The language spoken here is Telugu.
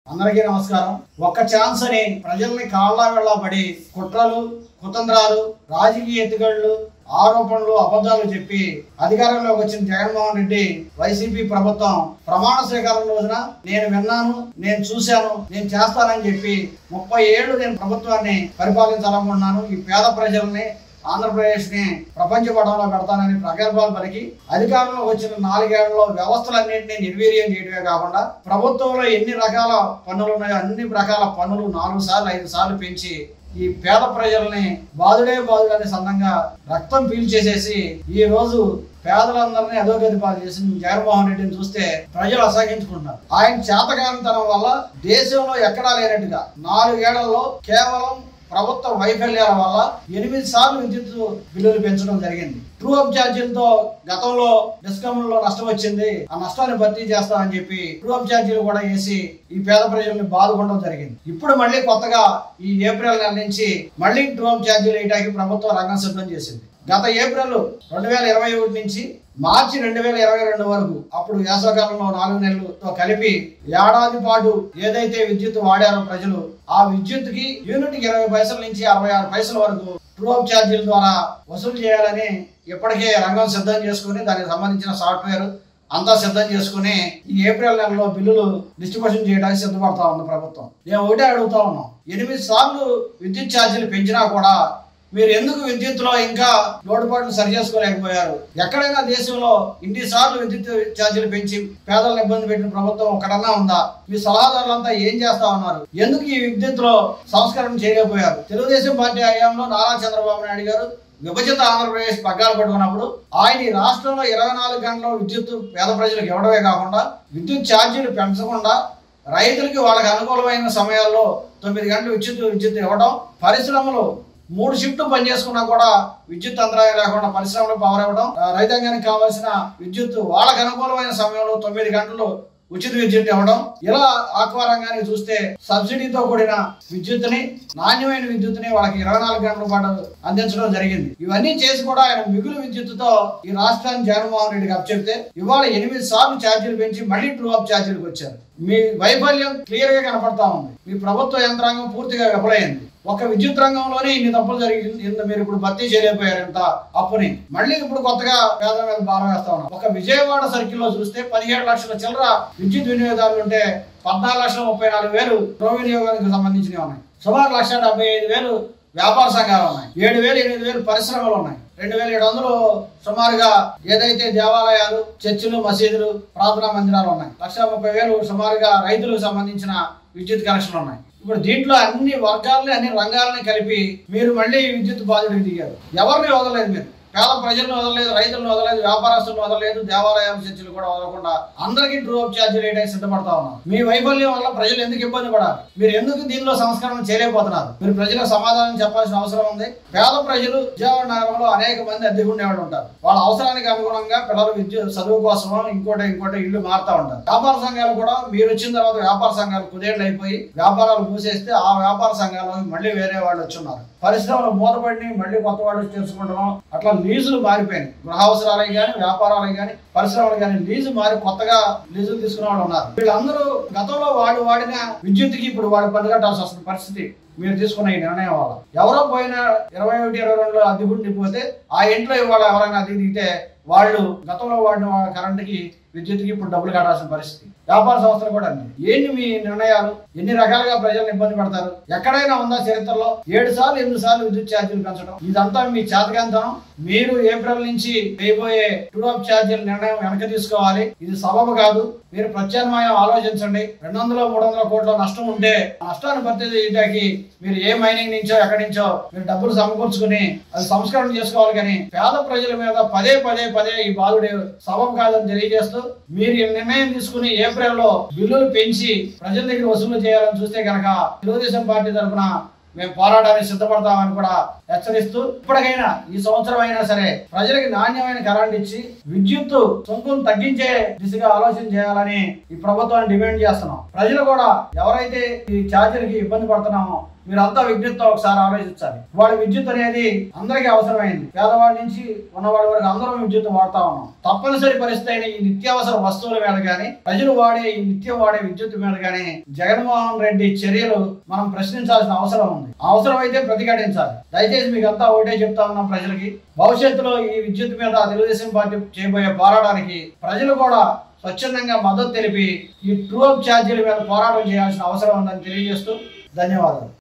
అందరికీ నమస్కారం ఒక్క ఛాన్స్ అని ప్రజల్ని కాళ్ళ వెళ్ళ పడి కుట్రలు కుతంత్రాలు రాజకీయ ఎత్తుగళ్ళు ఆరోపణలు అబద్ధాలు చెప్పి అధికారంలోకి వచ్చిన జగన్మోహన్ రెడ్డి వైసీపీ ప్రభుత్వం ప్రమాణ స్వీకారం రోజున నేను విన్నాను నేను చూశాను నేను చేస్తానని చెప్పి ముప్పై ఏళ్ళు నేను ప్రభుత్వాన్ని పరిపాలించాలనుకున్నాను ఈ పేద ప్రజల్ని ఆంధ్రప్రదేశ్ ని ప్రపంచ పటంలో పెడతానని ప్రగల్భాలు పలికి అధికారంలో వచ్చిన నాలుగేళ్లలో వ్యవస్థలన్నింటినీ నిర్వీర్యం చేయడమే కాకుండా ప్రభుత్వంలో ఎన్ని రకాల పన్నులు ఉన్నాయో అన్ని రకాల పన్నులు నాలుగు సార్లు ఐదు సార్లు పెంచి ఈ పేద ప్రజల్ని బాధుడే బాధుడు అనే సందంగా రక్తం పీల్చేసేసి ఈ రోజు పేదలందరినీ అధోగతి పాలు చేసి జగన్మోహన్ రెడ్డిని చూస్తే ప్రజలు అసహించుకుంటున్నారు ఆయన చేతకానితనం వల్ల దేశంలో ఎక్కడా లేనట్టుగా నాలుగేళ్లలో కేవలం ప్రభుత్వ వైఫల్యాల వల్ల ఎనిమిది సార్లు విద్యుత్ బిల్లులు పెంచడం జరిగింది ట్రూ అప్ ఛార్జీలతో గతంలో డిస్కమ్లలో నష్టం వచ్చింది ఆ నష్టాన్ని భర్తీ చేస్తామని చెప్పి ట్రూ అప్ ఛార్జీలు కూడా వేసి ఈ పేద ప్రజల్ని బాధపడడం జరిగింది ఇప్పుడు మళ్ళీ కొత్తగా ఈ ఏప్రిల్ నెల నుంచి మళ్ళీ ట్రూ అప్ ఛార్జీలు వేయడానికి ప్రభుత్వం రంగం సిద్ధం చేసింది గత ఏప్రిల్ రెండు వేల ఇరవై ఒకటి నుంచి మార్చి రెండు వేల ఇరవై రెండు వరకు అప్పుడు వేసవకాలంలో నాలుగు నెలలతో కలిపి ఏడాది పాటు ఏదైతే విద్యుత్ వాడారో ప్రజలు ఆ విద్యుత్ కి యూనిట్ ఇరవై పైసల నుంచి అరవై ఆరు పైసల వరకు ట్రూ అప్ ఛార్జీల ద్వారా వసూలు చేయాలని ఇప్పటికే రంగం సిద్ధం చేసుకుని దానికి సంబంధించిన సాఫ్ట్వేర్ అంతా సిద్ధం చేసుకుని ఈ ఏప్రిల్ నెలలో బిల్లులు డిస్ట్రిబ్యూషన్ చేయడానికి సిద్ధపడతా ఉంది ప్రభుత్వం నేను ఒకటే అడుగుతా ఉన్నాం ఎనిమిది సార్లు విద్యుత్ ఛార్జీలు పెంచినా కూడా మీరు ఎందుకు విద్యుత్తులో ఇంకా లోటుపాట్లు సరి చేసుకోలేకపోయారు ఎక్కడైనా దేశంలో ఇన్ని సార్లు విద్యుత్ ఛార్జీలు పెంచి పేదలను ఇబ్బంది పెట్టిన ప్రభుత్వం ఒకటన్నా ఉందా మీ సలహాదారులంతా ఏం చేస్తా ఉన్నారు ఎందుకు ఈ విద్యుత్తులో సంస్కరణ చేయలేకపోయారు తెలుగుదేశం పార్టీ హయాంలో నారా చంద్రబాబు నాయుడు గారు విభజిత ఆంధ్రప్రదేశ్ పగ్గాలు పట్టుకున్నప్పుడు ఆయన ఈ రాష్ట్రంలో ఇరవై నాలుగు గంటల విద్యుత్ పేద ప్రజలకు ఇవ్వడమే కాకుండా విద్యుత్ ఛార్జీలు పెంచకుండా రైతులకి వాళ్ళకి అనుకూలమైన సమయాల్లో తొమ్మిది గంటలు విద్యుత్ విద్యుత్ ఇవ్వడం పరిశ్రమలు మూడు షిఫ్ట్ పనిచేసుకున్నా కూడా విద్యుత్ అంతరాయం లేకుండా పరిశ్రమలు పవర్ ఇవ్వడం ఆ, రైతాంగానికి కావాల్సిన విద్యుత్ వాళ్ళకి అనుకూలమైన సమయంలో తొమ్మిది గంటలు ఉచిత విద్యుత్ ఇవ్వడం ఇలా ఆక్వా రంగానికి చూస్తే సబ్సిడీతో కూడిన విద్యుత్తుని నాణ్యమైన విద్యుత్తుని వాళ్ళకి ఇరవై నాలుగు గంటల పాటు అందించడం జరిగింది ఇవన్నీ చేసి కూడా ఆయన మిగులు విద్యుత్తుతో ఈ రాష్ట్రాన్ని జగన్మోహన్ రెడ్డికి అప్పచెప్తే ఇవాళ ఎనిమిది సార్లు ఛార్జీలు పెంచి మళ్ళీ ట్రూ అప్ ఛార్జీలకు వచ్చారు మీ వైఫల్యం క్లియర్ గా కనపడతా ఉంది మీ ప్రభుత్వ యంత్రాంగం పూర్తిగా విఫలమైంది ఒక విద్యుత్ రంగంలోనే ఇన్ని తప్పులు జరిగింది ఇంత మీరు ఇప్పుడు భర్తీ చేయలేకపోయారు ఇంత అప్పుని మళ్ళీ ఇప్పుడు కొత్తగా పేదల మీద భారం వేస్తా ఉన్నాం ఒక విజయవాడ సర్కిల్ లో చూస్తే పదిహేడు లక్షల చిల్లర విద్యుత్ వినియోగదారులు ఉంటే పద్నాలుగు లక్షల ముప్పై నాలుగు వేలు గృహ వినియోగానికి సంబంధించినవి ఉన్నాయి సుమారు లక్ష డెబ్బై ఐదు వేలు వ్యాపార సంఘాలు ఉన్నాయి ఏడు వేలు ఎనిమిది వేలు పరిశ్రమలు ఉన్నాయి రెండు వేల ఏడు వందలు సుమారుగా ఏదైతే దేవాలయాలు చర్చిలు మసీదులు ప్రార్థనా మందిరాలు ఉన్నాయి లక్ష ముప్పై వేలు సుమారుగా రైతులకు సంబంధించిన విద్యుత్ కనెక్షన్లు ఉన్నాయి ఇప్పుడు దీంట్లో అన్ని వర్గాలని అన్ని రంగాలని కలిపి మీరు మళ్ళీ విద్యుత్ బాధ్యుడికి దిగారు ఎవరిని వదలలేదు మీరు పేద ప్రజలను వదలలేదు రైతులను వదలలేదు వ్యాపారస్తులను వదలలేదు దేవాలయాలు చర్చలు కూడా వదలకుండా అందరికీ ట్రూ అప్ ఛార్జ్ వేయడానికి సిద్ధపడతా ఉన్నారు మీ వైఫల్యం వల్ల ప్రజలు ఎందుకు ఇబ్బంది పడాలి మీరు ఎందుకు దీనిలో సంస్కరణ చేయలేకపోతున్నారు మీరు ప్రజలకు సమాధానం చెప్పాల్సిన అవసరం ఉంది పేద ప్రజలు విజయవాడ నగరంలో అనేక మంది అద్దెకు ఉండేవాళ్ళు ఉంటారు వాళ్ళ అవసరానికి అనుగుణంగా పిల్లలు విద్య చదువు కోసమో ఇంకోటి ఇంకోటి ఇల్లు మారుతా ఉంటారు వ్యాపార సంఘాలు కూడా మీరు వచ్చిన తర్వాత వ్యాపార సంఘాలు కుదేళ్ళు అయిపోయి వ్యాపారాలు మూసేస్తే ఆ వ్యాపార సంఘాల్లో మళ్ళీ వేరే వాళ్ళు వచ్చి ఉన్నారు పరిశ్రమలు మూతపడి మళ్ళీ కొత్త వాళ్ళు వచ్చి తెలుసుకుంటున్నాం అట్లా లీజులు మారిపోయినాయి గృహ అవసరాలకి కానీ వ్యాపారాలకి కానీ పరిశ్రమలు కానీ లీజు మారి కొత్తగా లీజులు తీసుకున్న వాళ్ళు ఉన్నారు వీళ్ళందరూ గతంలో వాడు వాడిన విద్యుత్కి ఇప్పుడు వాడు పన్ను కట్టాల్సి వస్తుంది పరిస్థితి మీరు తీసుకున్న ఈ నిర్ణయం వల్ల ఎవరో పోయిన ఇరవై ఒకటి ఇరవై రెండులో అద్దె ఉండిపోతే ఆ ఇంట్లో ఇవాళ ఎవరైనా అద్దె దిగితే వాళ్ళు గతంలో వాడిన కరెంటుకి విద్యుత్కి ఇప్పుడు డబ్బులు కట్టాల్సిన పరిస్థితి వ్యాపార సంస్థలు కూడా అండి ఏంటి మీ నిర్ణయాలు ఎన్ని రకాలుగా ప్రజలను ఇబ్బంది పడతారు ఎక్కడైనా ఉందా చరిత్రలో ఏడు సార్లు ఎనిమిది సార్లు విద్యుత్ ఛార్జీలు పెంచడం ఇదంతా మీ చేతకాంతనం మీరు ఏప్రిల్ నుంచి వేయబోయే టూ అప్ ఛార్జీల నిర్ణయం వెనక తీసుకోవాలి ఇది సబబు కాదు మీరు ప్రత్యామ్నాయం ఆలోచించండి రెండు వందల మూడు వందల కోట్ల నష్టం ఉంటే ఆ నష్టాన్ని భర్తీ చేయడానికి మీరు ఏ మైనింగ్ నుంచో ఎక్కడి నుంచో మీరు డబ్బులు సమకూర్చుకుని అది సంస్కరణ చేసుకోవాలి కానీ పేద ప్రజల మీద పదే పదే పదే ఈ బాధుడే సబబు కాదని తెలియజేస్తూ మీరు ఈ నిర్ణయం తీసుకుని ఏప్రిల్లో బిల్లులు పెంచి ప్రజల దగ్గర వసూలు చేయాలని చూస్తే కనుక తెలుగుదేశం పార్టీ తరఫున మేము పోరాటానికి సిద్ధపడతామని కూడా హెచ్చరిస్తూ ఇప్పటికైనా ఈ సంవత్సరం అయినా సరే ప్రజలకు నాణ్యమైన కరెంట్ ఇచ్చి విద్యుత్ సొంతం తగ్గించే దిశగా ఆలోచన చేయాలని ఈ ప్రభుత్వాన్ని డిమాండ్ చేస్తున్నాం ప్రజలు కూడా ఎవరైతే ఈ ఛార్జీలకి ఇబ్బంది పడుతున్నామో మీరంతా విద్యుత్తో ఒకసారి ఆలోచించాలి వాళ్ళ విద్యుత్ అనేది అందరికీ అవసరమైంది పేదవాడి నుంచి ఉన్నవాడి వరకు అందరం విద్యుత్ వాడుతా ఉన్నాం తప్పనిసరి పరిస్థితి అయిన ఈ నిత్యావసర వస్తువుల మీద కానీ ప్రజలు వాడే ఈ నిత్యం వాడే విద్యుత్ మీద కానీ జగన్మోహన్ రెడ్డి చర్యలు మనం ప్రశ్నించాల్సిన అవసరం ఉంది అవసరం అయితే ప్రతిఘటించాలి దయచేసి మీకు అంతా ఒకటే చెప్తా ఉన్నాం ప్రజలకి భవిష్యత్తులో ఈ విద్యుత్ మీద తెలుగుదేశం పార్టీ చేయబోయే పోరాటానికి ప్రజలు కూడా స్వచ్ఛందంగా మద్దతు తెలిపి ఈ ట్రూ అప్ ఛార్జీల మీద పోరాటం చేయాల్సిన అవసరం ఉందని తెలియజేస్తూ ధన్యవాదాలు